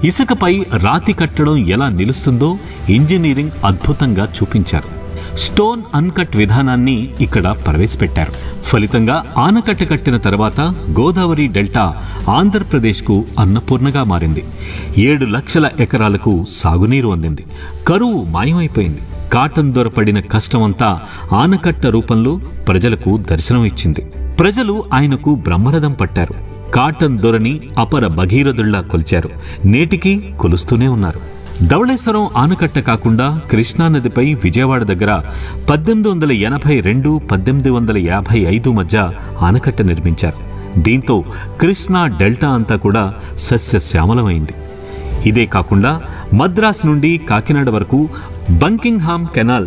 ఇసుకపై రాతి కట్టడం ఎలా నిలుస్తుందో ఇంజనీరింగ్ అద్భుతంగా చూపించారు స్టోన్ అన్కట్ విధానాన్ని ఇక్కడ ప్రవేశపెట్టారు ఫలితంగా ఆనకట్ట కట్టిన తర్వాత గోదావరి డెల్టా ఆంధ్రప్రదేశ్కు అన్నపూర్ణగా మారింది ఏడు లక్షల ఎకరాలకు సాగునీరు అందింది కరువు మాయమైపోయింది కాటన్ దొరపడిన కష్టమంతా ఆనకట్ట రూపంలో ప్రజలకు దర్శనం ఇచ్చింది ప్రజలు ఆయనకు బ్రహ్మరథం పట్టారు కాటన్ దొరని అపర భగీరథుల్లా కొలిచారు నేటికి కొలుస్తూనే ఉన్నారు ధవళేశ్వరం ఆనకట్ట కాకుండా కృష్ణానదిపై విజయవాడ దగ్గర పద్దెనిమిది వందల ఎనభై రెండు పద్దెనిమిది వందల యాభై ఐదు మధ్య ఆనకట్ట నిర్మించారు దీంతో కృష్ణా డెల్టా అంతా కూడా సస్యశ్యామలమైంది ఇదే కాకుండా మద్రాస్ నుండి కాకినాడ వరకు బంకింగ్హామ్ కెనాల్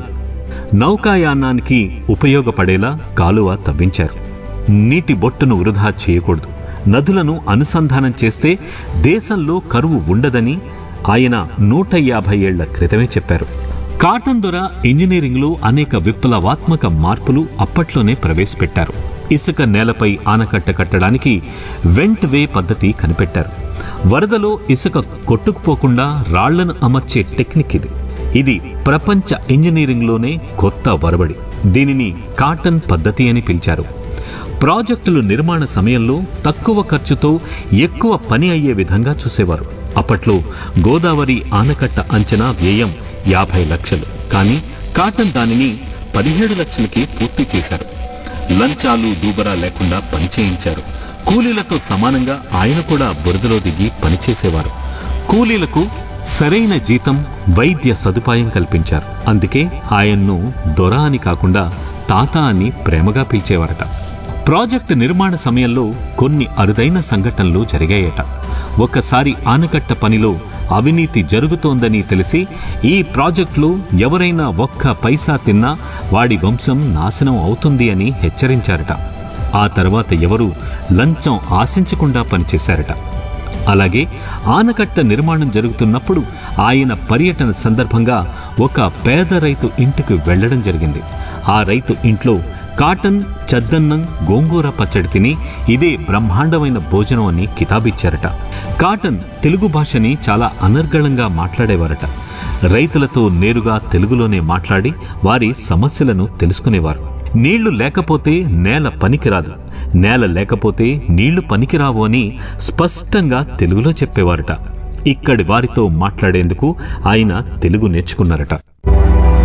నౌకాయానానికి ఉపయోగపడేలా కాలువ తవ్వించారు నీటి బొట్టును వృధా చేయకూడదు నదులను అనుసంధానం చేస్తే దేశంలో కరువు ఉండదని ఆయన నూట యాభై ఏళ్ల క్రితమే చెప్పారు కాటన్ దొర ఇంజనీరింగ్లో అనేక విప్లవాత్మక మార్పులు అప్పట్లోనే ప్రవేశపెట్టారు ఇసుక నేలపై ఆనకట్ట కట్టడానికి వెంట్ వే పద్ధతి కనిపెట్టారు వరదలో ఇసుక కొట్టుకుపోకుండా రాళ్లను అమర్చే టెక్నిక్ ఇది ఇది ప్రపంచ ఇంజనీరింగ్లోనే కొత్త వరబడి దీనిని కాటన్ పద్ధతి అని పిలిచారు ప్రాజెక్టులు నిర్మాణ సమయంలో తక్కువ ఖర్చుతో ఎక్కువ పని అయ్యే విధంగా చూసేవారు అప్పట్లో గోదావరి ఆనకట్ట అంచనా వ్యయం యాభై లక్షలు కానీ కాటన్ దానిని పదిహేడు లక్షలకి పూర్తి చేశారు లంచాలు దూబరా లేకుండా పని చేయించారు కూలీలతో సమానంగా ఆయన కూడా బురదలో దిగి పనిచేసేవారు కూలీలకు సరైన జీతం వైద్య సదుపాయం కల్పించారు అందుకే ఆయన్ను దొర అని కాకుండా తాత అని ప్రేమగా పిలిచేవారట ప్రాజెక్టు నిర్మాణ సమయంలో కొన్ని అరుదైన సంఘటనలు జరిగాయట ఒక్కసారి ఆనకట్ట పనిలో అవినీతి జరుగుతోందని తెలిసి ఈ ప్రాజెక్టులో ఎవరైనా ఒక్క పైసా తిన్నా వాడి వంశం నాశనం అవుతుంది అని హెచ్చరించారట ఆ తర్వాత ఎవరూ లంచం ఆశించకుండా పనిచేశారట అలాగే ఆనకట్ట నిర్మాణం జరుగుతున్నప్పుడు ఆయన పర్యటన సందర్భంగా ఒక పేద రైతు ఇంటికి వెళ్ళడం జరిగింది ఆ రైతు ఇంట్లో కాటన్ చద్దన్నం గోంగూర పచ్చడి తిని ఇదే బ్రహ్మాండమైన భోజనం అని కితాబిచ్చారట కాటన్ తెలుగు భాషని చాలా అనర్గళంగా మాట్లాడేవారట రైతులతో నేరుగా తెలుగులోనే మాట్లాడి వారి సమస్యలను తెలుసుకునేవారు నీళ్లు లేకపోతే నేల పనికిరాదు నేల లేకపోతే నీళ్లు పనికిరావు అని స్పష్టంగా తెలుగులో చెప్పేవారట ఇక్కడి వారితో మాట్లాడేందుకు ఆయన తెలుగు నేర్చుకున్నారట